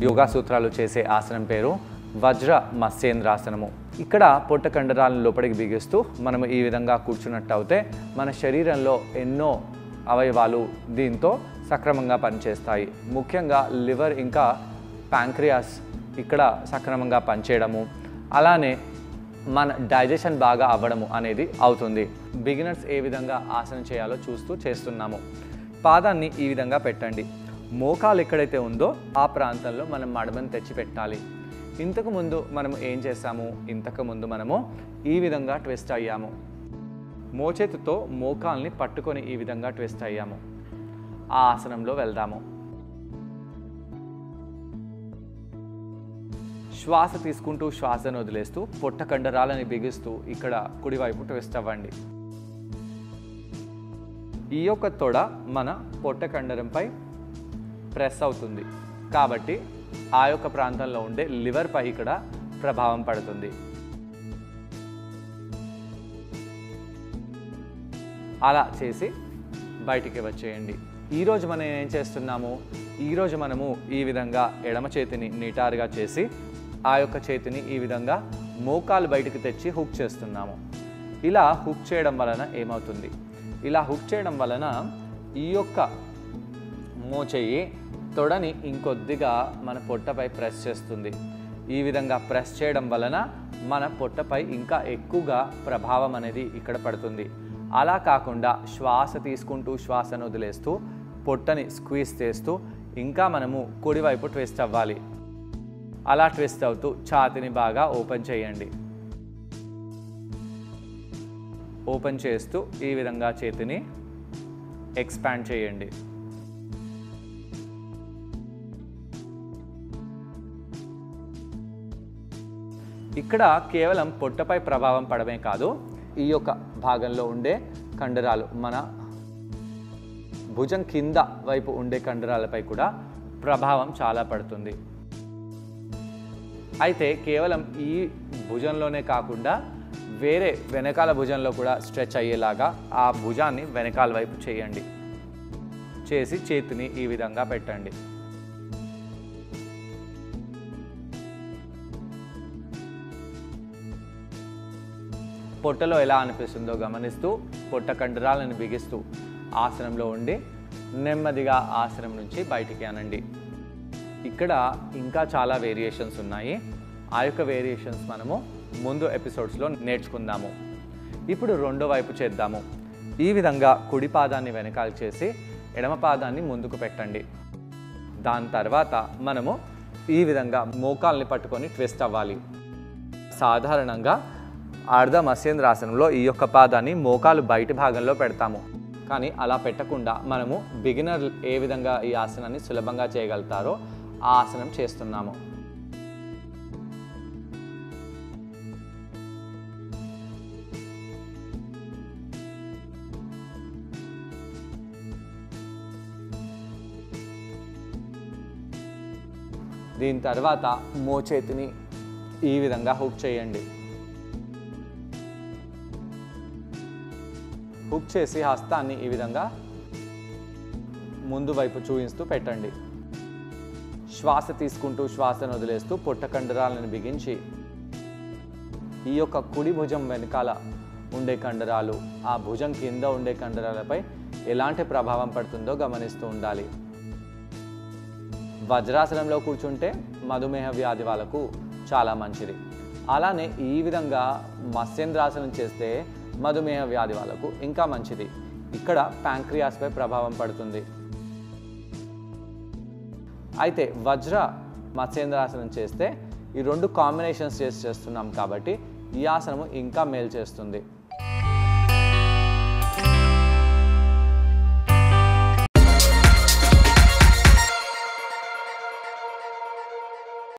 యోగా సూత్రాలు చేసే ఆసనం పేరు వజ్ర మత్స్యేంద్రాసనము ఇక్కడ పొట్ట కండరాలను లోపలికి బిగిస్తూ మనము ఈ విధంగా కూర్చున్నట్టు అయితే మన శరీరంలో ఎన్నో అవయవాలు దీంతో సక్రమంగా పనిచేస్తాయి ముఖ్యంగా లివర్ ఇంకా ప్యాంక్రియాస్ ఇక్కడ సక్రమంగా పనిచేయడము అలానే మన డైజెషన్ బాగా అవ్వడము అనేది అవుతుంది బిగినర్స్ ఏ విధంగా ఆసనం చేయాలో చూస్తూ చేస్తున్నాము పాదాన్ని ఈ విధంగా పెట్టండి మోకాలు ఎక్కడైతే ఉందో ఆ ప్రాంతంలో మనం మడమను తెచ్చి పెట్టాలి ఇంతకు ముందు మనం ఏం చేసాము ఇంతకు ముందు మనము ఈ విధంగా ట్విస్ట్ అయ్యాము మోచేతితో మోకాల్ని పట్టుకొని ఈ విధంగా ట్విస్ట్ అయ్యాము ఆ ఆసనంలో వెళ్దాము శ్వాస తీసుకుంటూ శ్వాసను వదిలేస్తూ పొట్ట కండరాలని బిగిస్తూ ఇక్కడ కుడివైపు ట్విస్ట్ అవ్వండి ఈ యొక్క తొడ మన పొట్ట కండరంపై ప్రెస్ అవుతుంది కాబట్టి ఆ యొక్క ప్రాంతంలో ఉండే లివర్పై ఇక్కడ ప్రభావం పడుతుంది అలా చేసి బయటికి వచ్చేయండి ఈరోజు మనం ఏం చేస్తున్నాము ఈరోజు మనము ఈ విధంగా ఎడమ చేతిని నిటారుగా చేసి ఆ యొక్క చేతిని ఈ విధంగా మోకాలు బయటికి తెచ్చి హుక్ చేస్తున్నాము ఇలా హుక్ చేయడం వలన ఏమవుతుంది ఇలా హుక్ చేయడం వలన ఈ యొక్క మోచెయ్యి తొడని ఇంకొద్దిగా మన పొట్టపై ప్రెస్ చేస్తుంది ఈ విధంగా ప్రెస్ చేయడం వలన మన పొట్టపై ఇంకా ఎక్కువగా ప్రభావం అనేది ఇక్కడ పడుతుంది అలా కాకుండా శ్వాస తీసుకుంటూ శ్వాసను వదిలేస్తూ పొట్టని స్క్వీజ్ చేస్తూ ఇంకా మనము కుడివైపు ట్విస్ట్ అవ్వాలి అలా ట్విస్ట్ అవుతూ ఛాతిని బాగా ఓపెన్ చేయండి ఓపెన్ చేస్తూ ఈ విధంగా చేతిని ఎక్స్పాండ్ చేయండి ఇక్కడ కేవలం పొట్టపై ప్రభావం పడమే కాదు ఈ యొక్క భాగంలో ఉండే కండరాలు మన భుజం కింద వైపు ఉండే కండరాలపై కూడా ప్రభావం చాలా పడుతుంది అయితే కేవలం ఈ భుజంలోనే కాకుండా వేరే వెనకాల భుజంలో కూడా స్ట్రెచ్ అయ్యేలాగా ఆ భుజాన్ని వెనకాల వైపు చేయండి చేసి చేతిని ఈ విధంగా పెట్టండి పొట్టలో ఎలా అనిపిస్తుందో గమనిస్తూ పొట్ట కండరాలను బిగిస్తూ ఆసనంలో ఉండి నెమ్మదిగా ఆసనం నుంచి బయటికి అనండి ఇక్కడ ఇంకా చాలా వేరియేషన్స్ ఉన్నాయి ఆ యొక్క వేరియేషన్స్ మనము ముందు ఎపిసోడ్స్లో నేర్చుకుందాము ఇప్పుడు రెండో వైపు చేద్దాము ఈ విధంగా కుడి పాదాన్ని వెనకాల చేసి ఎడమ పాదాన్ని ముందుకు పెట్టండి దాని తర్వాత మనము ఈ విధంగా మోకాల్ని పట్టుకొని ట్విస్ట్ అవ్వాలి సాధారణంగా అర్ధ మత్స్యేంద్రాసనంలో ఈ యొక్క పాదాన్ని మోకాలు బయటి భాగంలో పెడతాము కానీ అలా పెట్టకుండా మనము బిగినర్ ఏ విధంగా ఈ ఆసనాన్ని సులభంగా చేయగలుగుతారో ఆ ఆసనం చేస్తున్నాము దీని తర్వాత మోచేతిని ఈ విధంగా హుక్ చేయండి హుక్ చేసి హస్తాన్ని ఈ విధంగా ముందు వైపు చూపిస్తూ పెట్టండి శ్వాస తీసుకుంటూ శ్వాసను వదిలేస్తూ పొట్ట కండరాలను బిగించి ఈ యొక్క కుడి భుజం వెనకాల ఉండే కండరాలు ఆ భుజం కింద ఉండే కండరాలపై ఎలాంటి ప్రభావం పడుతుందో గమనిస్తూ ఉండాలి వజ్రాసనంలో కూర్చుంటే మధుమేహ వ్యాధి వాళ్ళకు చాలా మంచిది అలానే ఈ విధంగా మత్స్యేంద్రాసనం చేస్తే మధుమేహ వ్యాధి వాళ్ళకు ఇంకా మంచిది ఇక్కడ ప్యాంక్రియాస్పై ప్రభావం పడుతుంది అయితే వజ్ర మత్స్యేంద్రాసనం చేస్తే ఈ రెండు కాంబినేషన్స్ చేసి చేస్తున్నాం కాబట్టి ఈ ఆసనము ఇంకా మేలు చేస్తుంది